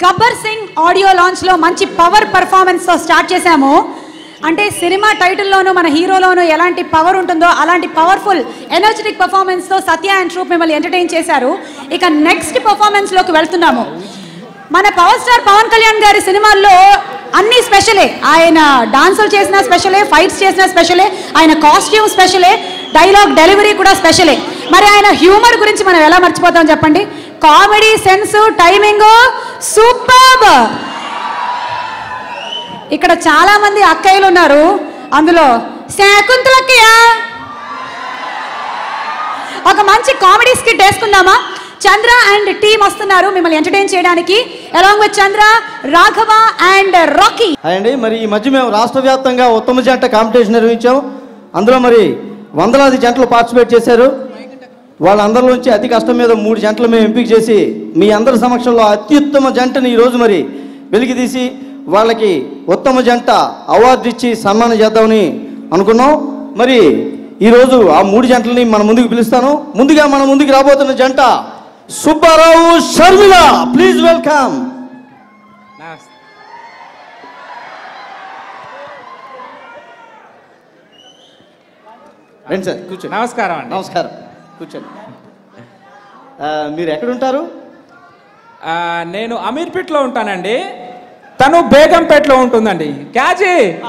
Gabbar Singh audio లాంచ్లో మంచి power పర్ఫార్మెన్స్తో start చేశాము అంటే సినిమా టైటిల్లోనూ మన హీరోలోనూ ఎలాంటి పవర్ ఉంటుందో అలాంటి పవర్ఫుల్ ఎనర్జెటిక్ పర్ఫార్మెన్స్తో సత్య అండ్ ట్రూప్ మిమ్మల్ని ఎంటర్టైన్ చేశారు ఇక నెక్స్ట్ పర్ఫార్మెన్స్లోకి వెళ్తున్నాము మన పవర్ స్టార్ పవన్ కళ్యాణ్ గారి సినిమాల్లో అన్ని స్పెషలే ఆయన డాన్సులు చేసిన స్పెషలే ఫైట్స్ చేసిన స్పెషలే ఆయన కాస్ట్యూమ్ స్పెషలే డైలాగ్ డెలివరీ కూడా స్పెషలే మరి ఆయన హ్యూమర్ గురించి మనం ఎలా మర్చిపోతాం చెప్పండి కామెడీ సెన్స్ టైమింగ్ సూపర్ ఇక్కడ చాలా మంది అక్కయ్యలు ఉన్నారు అందులో శాకుంతలక్కయ్య ఒక మంచి కామెడీ స్కిట్ వేసుకుందామా చంద్ర అండ్ టీమ్ వస్తున్నారు మిమ్మల్ని ఎంటర్టైన్ చేయడానికి along with Chandra Raghava and Rocky hi అండి మరి ఈ మధ్య మేము రాష్ట్ర వ్యాప్తంగా ఉత్తమ జంట కాంపిటీషన్ నిర్వహించాం అందులో మరి వందలాది జంటలు పార్టిసిపేట్ చేశారు వాళ్ళందరిలోంచి అతి కష్టం మీద మూడు జంటలు మేము ఎంపిక చేసి మీ అందరి సమక్షంలో అత్యుత్తమ జంటని ఈరోజు మరి వెలికి తీసి వాళ్ళకి ఉత్తమ జంట అవార్డు ఇచ్చి సన్మానం చేద్దామని అనుకున్నాం మరి ఈరోజు ఆ మూడు జంటలని మన ముందుకు పిలుస్తాను ముందుగా మన ముందుకు రాబోతున్న జంట సుబ్బారావు షర్మిల ప్లీజ్ వెల్కమ్ రండి సార్ కూర్చోండి నమస్కారం అండి నమస్కారం కూర్చోండి ఆ, మీరు ఎక్కడుంటారు ఆ, నేను అమీర్పేట్లో ఉంటానండి తను బేగంపేటలో ఉంటుందండి క్యాజీ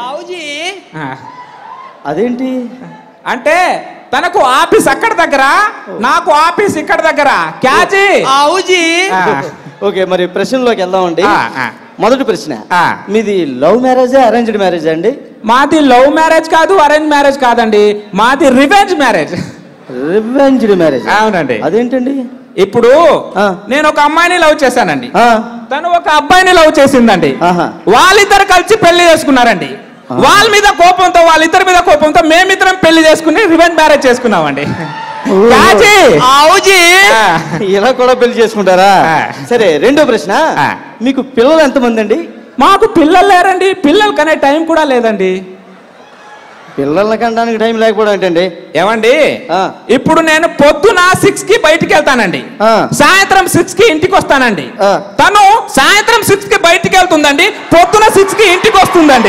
ఆ, అదేంటి అంటే తనకు ఆఫీస్ అక్కడ దగ్గర నాకు ఆఫీస్ ఇక్కడ దగ్గర క్యాజీ ఆవుజీ ఆ, ఓకే మరి ప్రశ్నలోకి వెళ్దామండి ఆ, ఆ. మొదటి ప్రశ్న ఆ. మీది లవ్ మ్యారేజా అరేంజ్డ్ మ్యారేజ్ అండి మాది లవ్ మ్యారేజ్ కాదు అరేంజ్ మ్యారేజ్ కాదండి మాది రివెంజ్ మ్యారేజ్ రివెంజ్డ్ మ్యారేజ్ అవునండి అదేంటండి ఇప్పుడు ఆ. నేను ఒక అమ్మాయిని లవ్ చేశానండి ఆ, తను ఒక అబ్బాయిని లవ్ చేసిందండి ఆహా. వాళ్ళిద్దరు కలిసి పెళ్లి చేసుకున్నారండి వాళ్ళ మీద కోపంతో వాళ్ళిద్దరి మీద కోపంతో మేమిద్దరం పెళ్లి చేసుకుని రివెంజ్ మ్యారేజ్ చేసుకున్నామండి కాజీ! ఆవుజీ ఆ, ఇలా కూడా పెళ్లి చేసుకుంటారా ఆ. సరే రెండో ప్రశ్న ఆ. మీకు పిల్లలు ఎంతమంది అండి మాకు పిల్లలు లేరండి పిల్లలు కనే టైం కూడా లేదండి పిల్లల్ని కనడానికి టైం లేకపోవడం ఏంటండి ఏమండి ఆ. ఇప్పుడు నేను పొద్దున సిక్స్ కి బయటికి వెళ్తానండి ఆ. సాయంత్రం సిక్స్ కి ఇంటికి వస్తానండి ఆ. తను సాయంత్రం సిక్స్ కి బయటికి వెళ్తుందండి పొద్దున సిక్స్ కి ఇంటికి వస్తుందండి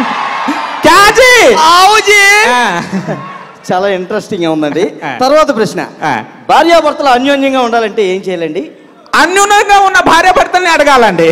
క్యాజీ ఆవుజీ ఆ. చాలా ఇంట్రెస్టింగ్ గా ఉందండి ఆ. తర్వాత ప్రశ్న ఆ. భార్యాభర్తలు అన్యోన్యంగా ఉండాలంటే ఏం చేయాలండి అన్యూనంగా ఉన్న భార్య భర్తల్ని అడగాలండి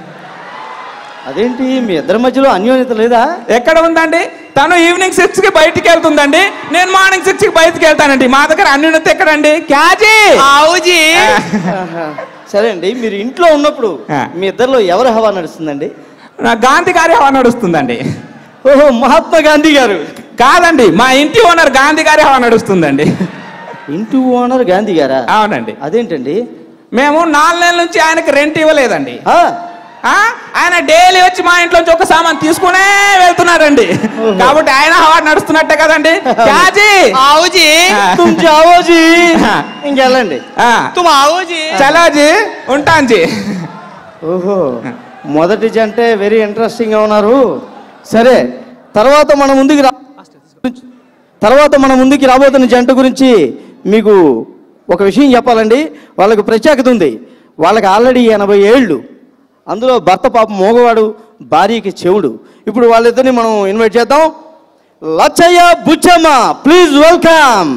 అదేంటి మీ ఇద్దరి మధ్యలో అన్యోన్యత లేదా ఎక్కడ ఉందండి తను ఈవినింగ్ సిక్స్ కి బయటికి వెళ్తుందండి నేను మార్నింగ్ సిక్స్ కి బయటికి వెళ్తానండి మా దగ్గర అన్యూనత ఎక్కడండి క్యాజీ ఆవుజీ ఆహా. సరే అండి మీరు ఇంట్లో ఉన్నప్పుడు ఆ. మీ ఇద్దరిలో ఎవరి హవా నడుస్తుందండి నా గాంధీ గారి హవా నడుస్తుందండి ఓహో మహాత్మా గాంధీ గారు కాదండి మా ఇంటి ఓనర్ గాంధీ గారి హవా నడుస్తుందండి ఇంటి ఓనర్ గాంధీ గారా అవునండి అదేంటండి మేము నాలుగు నెలల నుంచి ఆయనకి రెంట్ ఇవ్వలేదండి ఆ, ఆ? ఆయన డైలీ వచ్చి మా ఇంట్లోంచి ఒక సామాన్ తీసుకునే వెళ్తున్నారండి కాబట్టి ఆయన హవా నడుస్తున్నట్టే కదండి క్యాజీ ఆవుజీ ఆ. తుమ్ జావో జీ ఆ. ఇంకెళ్ళండి ఆ. తుమ్ ఆవుజీ చలోజీ ఉంటాను జీ ఓహో మొదటి జంటే వెరీ ఇంట్రెస్టింగ్ గా ఉన్నారు సరే తర్వాత మన ముందుకు రా తర్వాత మన ముందుకి రాబోతున్న జంట గురించి మీకు ఒక విషయం చెప్పాలండి వాళ్ళకు ప్రత్యేకత ఉంది వాళ్ళకి ఆల్రెడీ ఎనభై ఏళ్ళు అందులో భర్త పాప మోగవాడు భార్యకి చెవుడు ఇప్పుడు వాళ్ళిద్దరిని మనం ఇన్వైట్ చేద్దాం లచ్చయ్య బుచ్చమ్మ ప్లీజ్ వెల్కమ్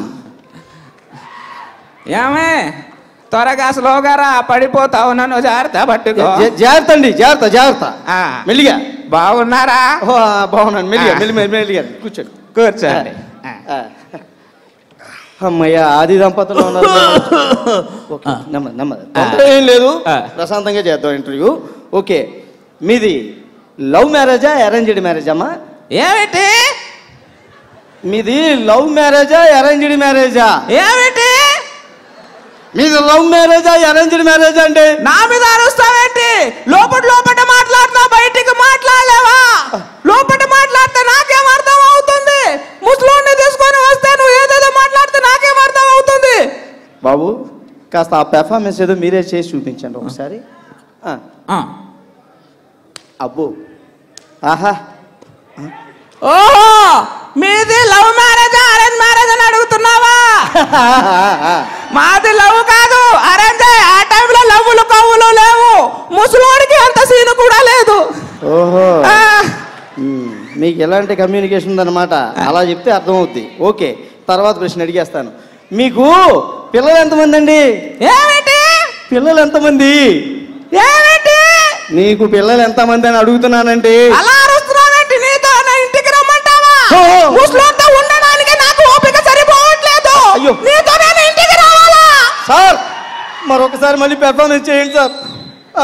ఏమే త్వరగా స్లోగా రా పడిపోతావు నన్ను జాగ్రత్త పట్టుకో జాగ్రత్త అండి జాగ్రత్త జాగ్రత్త ఆ. మెల్లిగా బాగున్నారా ఓ, బాగున్నాను మెల్లిగా ఆ. మెల్లి మెల్లి మెల్లిగా కూర్చోండి కూర్చోండి ఆ. ఆ. అమ్మయ్య ఆది దంపతులు ఉన్నారు ఓకే, నెమ్మది నెమ్మది తొందర ఏం లేదు ఆ. ప్రశాంతంగా చేద్దాం ఇంటర్వ్యూ ఓకే మీది లవ్ మ్యారేజా అరేంజ్డ్ మ్యారేజ్ అమ్మా ఏమిటి మీది లవ్ మ్యారేజా అరేంజ్డ్ మ్యారేజా ఏమిటి మీది లవ్ మ్యారేజా అరేంజ్డ్ మ్యారేజ్ అంటే నా మీద అరుస్తావేంటి లోపల లోపల మాట్లాడుతా బయటికి మాట్లాడలేవా లోపల మాట్లాడితే నాకేం అర్థం అవుతుంది ముసలోడిని తీసుకొని వస్తే నువ్వు ఏదేదో మాట్లాడితే నాకేం అర్థం అవుతుంది బాబు కాస్త ఆ పెర్ఫార్మెన్స్ ఏదో మీరే చేసి చూపించండి ఒకసారి ఆ, అబ్బో ఆహా ఓహో మీది లవ్ మ్యారేజ్ అరేంజ్ మ్యారేజ్ అని అడుగుతున్నావా మాది లవ్ కాదు అరేంజ్ ఆ టైంలో లవ్వులు కవ్వులు లేవు ముసలోడికి అంత సీను కూడా లేదు ఓహో ఆ, మ్మ్. మీకు ఎలాంటి కమ్యూనికేషన్ ఉందన్నమాట అలా చెప్తే అర్థమవుద్ది ఓకే తర్వాత ప్రశ్న అడిగేస్తాను మీకు పిల్లలు ఎంతమంది అండి ఏమిటి పిల్లలు ఎంతమంది ఏమిటి నీకు పిల్లలు ఎంతమంది అని అడుగుతున్నానండి అలా అరుస్తున్నావేంటి నీతో నా ఇంటికి రమ్మంటావా ఓ, ఓ. ముసలోడితో ఉండడానికి నాకు ఓపిక సరిపోవట్లేదు అయ్యో. నీతో నేను ఇంటికి రావాలా సార్ మరొకసారి మళ్ళీ పెర్ఫార్మెన్స్ చేయండి సార్ ఆ.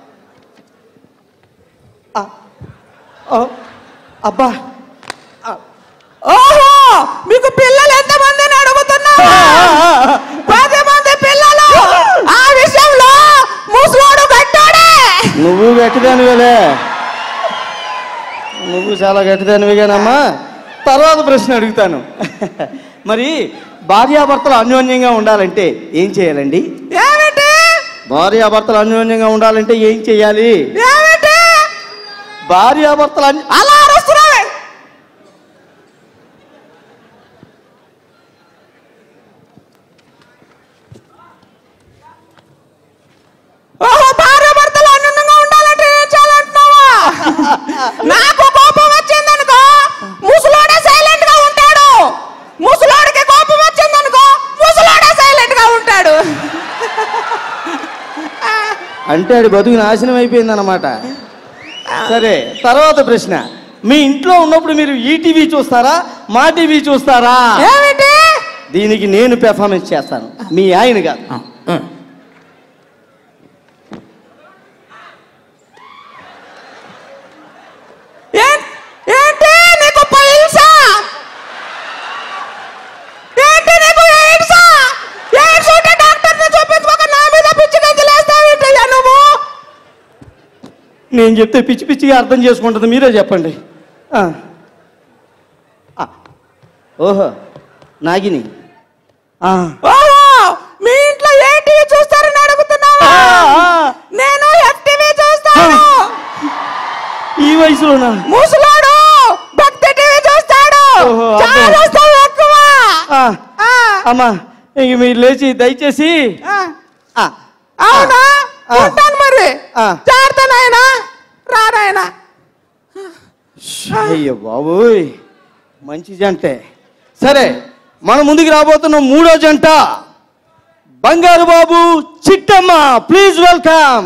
ఆ. ఓ. అబ్బా ఓహో మీకు పిల్లలు ఎంతమంది అని అడుగుతున్నావా పది మంది పిల్లలు ఆ విషయంలో ముసలోడు గట్టాడే నువ్వు గట్టిదానివేలే నువ్వు చాలా గట్టిదానివిగానమ్మా తర్వాత ప్రశ్న అడుగుతాను మరి భార్యాభర్తలు అన్యోన్యంగా ఉండాలంటే ఏం చేయాలండి ఏమిటి భార్యాభర్తలు అన్యోన్యంగా ఉండాలంటే ఏం చేయాలి ఏమిటి భార్యాభర్తలు అన్య అలా అరుస్తున్నావే ఓహో భార్య భర్తలు ఆనందంగా ఉండాలంటే ఏం చేయాలంటున్నావా నాకు కోపం వచ్చిందనుకో ముసలోడే సైలెంట్ గా ఉంటాడు ముసలోడికి కోపం వచ్చిందనుకో ముసలోడే సైలెంట్ గా ఉంటాడు అంటే అది బతుకు నాశనం అయిపోయిందన్నమాట సరే తర్వాత ప్రశ్న మీ ఇంట్లో ఉన్నప్పుడు మీరు ఈ టీవీ చూస్తారా మా టీవీ చూస్తారా ఏమిటి దీనికి నేను పెర్ఫార్మెన్స్ చేస్తాను మీ ఆయన కాదు ఏం- ఏంటి నీకు పైల్సా ఏంటి నీకు ఎయిడ్సా ఎయిడ్స్ ఉంటే డాక్టర్ని చూపించుకోక నా మీద పిచ్చి గంతులేస్తావేంటయ్యా నువ్వు నేను చెప్తే పిచ్చి పిచ్చిగా అర్థం చేసుకుంటుంది మీరే చెప్పండి ఆ. ఆ. ఓహో నాగిని ఆ. ఓహో మీ ఇంట్లో ఏ టీవీ చూస్తారని అడుగుతున్నావా ఆ, ఆ. నేను ఎఫ్టీవీ చూస్తాను ఈ వయసులోనా ముసలోడు భక్తి టీవీ చూస్తాడు ఓహో, అబ్బో. చాలా ఎక్కువ ఆ. ఆ, అమ్మా ఇంక మీరు లేచి దయచేసి ఆ. ఆ. అవునా ఆ. ఉంటాను మరి ఆ. జాగ్రత్త నాయనా రా నాయనా అయ్యో బాబోయ్ మంచి జంటే సరే మన ముందుకు రాబోతున్న మూడో జంట బంగారు బాబు చిట్టమ్మ ప్లీజ్ వెల్కమ్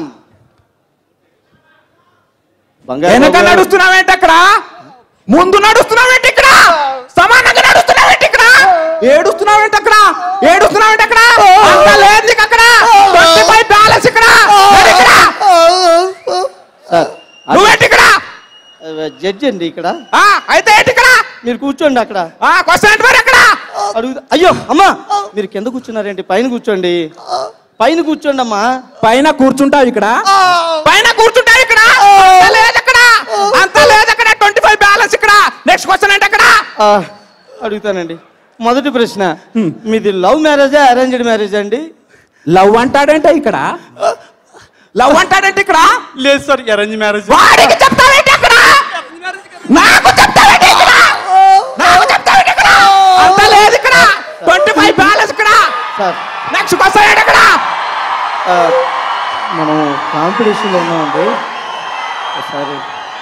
బంగారు వెనక బాబు గారు. నడుస్తున్నావేంటి అక్కడ ముందు నడుస్తున్నావేంటి ఇక్కడ సమానంగా నడుస్తున్నావేంటి ఇక్కడ ఏడుస్తున్నావేంటి అక్కడ ఏడుస్తున్నావేంటి అక్కడ అంత లేదు నీకు అక్కడ ట్వంటీ ఫైవ్ బ్యాలెన్స్ ఇక్కడ లేదు ఇక్కడ సార్, నువ్వేంటి ఇక్కడ అది జడ్జి అండి ఇక్కడ ఆ, అయితే ఏంటి ఇక్కడ మీరు కూర్చోండి అక్కడ ఆ క్వశ్చన్ ఏంటి మరి అక్కడ అడుగుతా అయ్యో అమ్మా మీరు కింద కూర్చున్నారేంటి పైన కూర్చోండి పైన కూర్చోండి అమ్మా పైన కూర్చుంటావు ఇక్కడ పైన కూర్చుంటావు ఇక్కడ అంత లేదు అక్కడ అంత లేదు అక్కడ ట్వంటీ ఫైవ్ బ్యాలెన్స్ ఇక్కడ నెక్స్ట్ క్వశ్చన్ ఏంటి అక్కడ ఆ, అడుగుతానండి మొదటి ప్రశ్న మీది లవ్ మ్యారేజా అరేంజ్డ్ మ్యారేజ్ అండి లవ్ అంటాడంటే ఇక్కడ లవ్ అంటాడంటే ఇక్కడ లేదు సార్ అరేంజ్ మ్యారేజ్ వాడికి చెప్తావేంటి అక్కడ నాకు చెప్తావేంటి ఇక్కడ నాకు చెప్తావేంటి ఇక్కడ అంత లేదు ఇక్కడ ట్వంటీ ఫైవ్ బ్యాలెన్స్ ఇక్కడ సార్ నెక్స్ట్ క్వశ్చన్ ఏంటి ఇక్కడ ఆ, మనం కాంపిటీషన్లో ఉన్నామండి ఒకసారి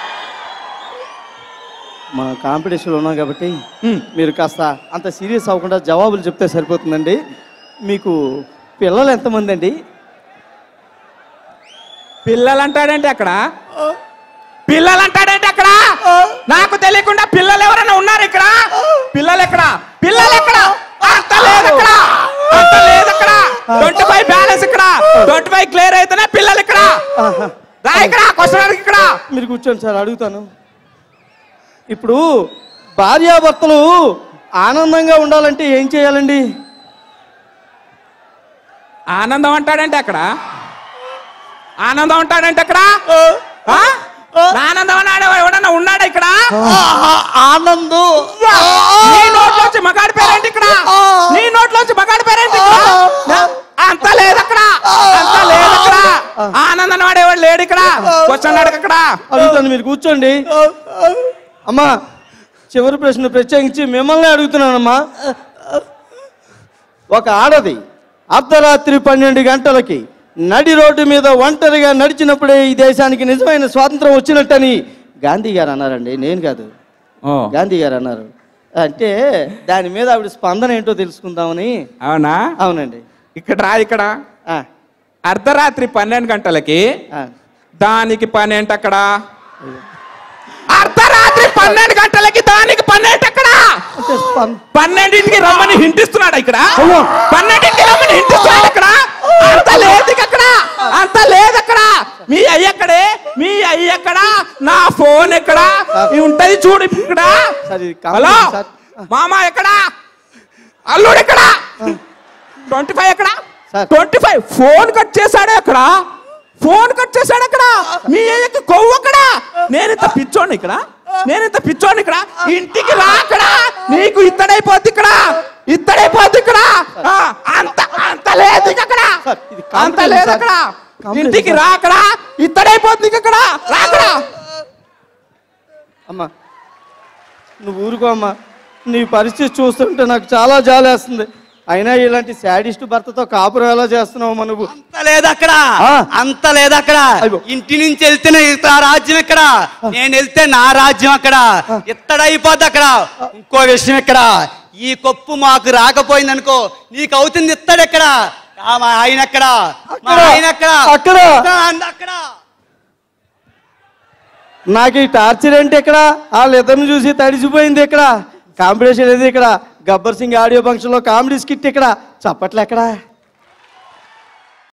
మనం కాంపిటీషన్లో ఉన్నాం కాబట్టి మీరు కాస్త అంత సీరియస్ అవ్వకుండా జవాబులు చెప్తే సరిపోతుందండి మీకు పిల్లలు ఎంతమంది అండి పిల్లలు అంటాడంటే అక్కడ పిల్లలు అంటాడంటే అక్కడ నాకు తెలియకుండా పిల్లలు ఎవరైనా ఉన్నారు ఇక్కడ పిల్లలు ఎక్కడ పిల్లలు ఎక్కడ అంత లేదు ఇక్కడ అంత లేదు ఇక్కడ ట్వంటీ ఫైవ్ బ్యాలెన్స్ ఇక్కడ ట్వంటీ ఫైవ్ క్లియర్ అయితేనే పిల్లలు ఇక్కడ రా ఇక్కడ క్వశ్చన్ ఇక్కడ మీరు కూర్చోండి సార్ అడుగుతాను ఇప్పుడు భార్యాభర్తలు ఆనందంగా ఉండాలంటే ఏం చేయాలండి ఆనందం అంటాడంటే అక్కడ ఆనందం అంటాడంటే అక్కడ ఆ? ఆనందం అన్నాడు ఎవడన్నా ఉన్నాడా ఇక్కడ ఆనందం నీ నోట్లోంచి మగాడి పేరేంటి ఇక్కడ నీ నోట్లోంచి మగాడి పేరేంటి ఇక్కడ అంత లేదు అక్కడ అంత లేదు అక్కడ ఆనందం వాడు ఎవడు లేడు ఇక్కడ క్వశ్చన్ అడగ అక్కడ అడుగుతాను మీరు కూర్చోండి అమ్మా చివరి ప్రశ్న ప్రత్యేకించి మిమ్మల్ని అడుగుతున్నానమ్మా ఒక ఆడది అర్ధరాత్రి పన్నెండు గంటలకి నడి రోడ్డు మీద ఒంటరిగా నడిచినప్పుడే ఈ దేశానికి నిజమైన స్వాతంత్రం వచ్చినట్టని గాంధీ గారు అన్నారండి నేను కాదు ఓ, గాంధీ గారు అన్నారు అంటే దాని మీద ఆవిడ స్పందన ఏంటో తెలుసుకుందామని అవునా అవునండి ఇక్కడ రా ఇక్కడ ఆ, అర్ధరాత్రి పన్నెండు గంటలకి ఆ. దానికి పని ఏంటి అక్కడ అర్ధరాత్రి పన్నెండు గంటలకి దానికి పని ఏంటి అక్కడ అంటే స్పం- పన్నెండింటికి రమ్మని హింటిస్తున్నాడు ఇక్కడ అమ్మో. పన్నెండింటికి రమ్మని హింటిస్తున్నాడు ఇక్కడ అంత లేదు ఇక అక్కడ అంత లేదు అక్కడ మీ అయ్యక్కడే మీ అయ్యక్కడ నా ఫోన్ ఎక్కడ ఇది ఉంటది చూడు ఇక్కడ సార్, ఇది హలో కాంప్లైంట్ సార్. మామ ఎక్కడ అల్లుడు ఎక్కడ ట్వంటీ ఫైవ్ ఎక్కడ sir. Twenty five phone cut చేశాడే అక్కడ ఫోన్ కట్ చేశాడు అక్కడ మీ అయ్యకి కొవ్వు అక్కడ నేను ఇంత పిచ్చోండి ఇక్కడ నేను ఇంత పిచ్చోండి ఇక్కడ ఇంటికి రా అక్కడ నీకు ఇత్తడైపోద్ది ఇక్కడ ఇత్తడైపోద్ది ఇక్కడ ఆ, అంత అంత లేదు ఇక అక్కడ సార్, ఇది అంత కాంప్లైంట్ లేదు సార్. అక్కడ కాంప్లైంట్ ఇంటికి సార్. రా అక్కడ ఇత్తడైపోద్ది ఇక అక్కడ రా అక్కడ అమ్మా నువ్వు ఊరుకో అమ్మా నీ పరిస్థితి చూస్తుంటే నాకు చాలా జాలేస్తుంది అయినా ఇలాంటి శాడిస్ట్ భర్తతో కాపురం ఎలా చేస్తున్నావు మా నువ్వు అంత లేదు అక్కడ ఆ. అంత లేదు అక్కడ అయ్యో. ఇంటి నుంచి వెళ్తేనే ఇత రాజ్యం ఇక్కడ నేను వెళ్తే నా రాజ్యం అక్కడ ఇత్తడైపోద్ది అక్కడ ఇంకో విషయం ఇక్కడ ఈ కొప్పు మాకు రాకపోయింది అనుకో నీకు అవుతుంది ఇత్తడు ఎక్కడ ఆ, మా ఆయన ఎక్కడ మా అక్కడ. ఆయన ఎక్కడ అక్కడ. అంద అక్కడ నాకు ఈ టార్చర్ ఏంటి ఇక్కడ వాళ్ళ ఇద్దరిని చూసి తడిసిపోయింది ఇక్కడ కాంపిటీషన్ ఏది ఇక్కడ గబ్బర్ సింగ్ ఆడియో ఫంక్షన్ లో కామెడీ స్కిట్ ఇక్కడ చప్పట్లు ఎక్కడ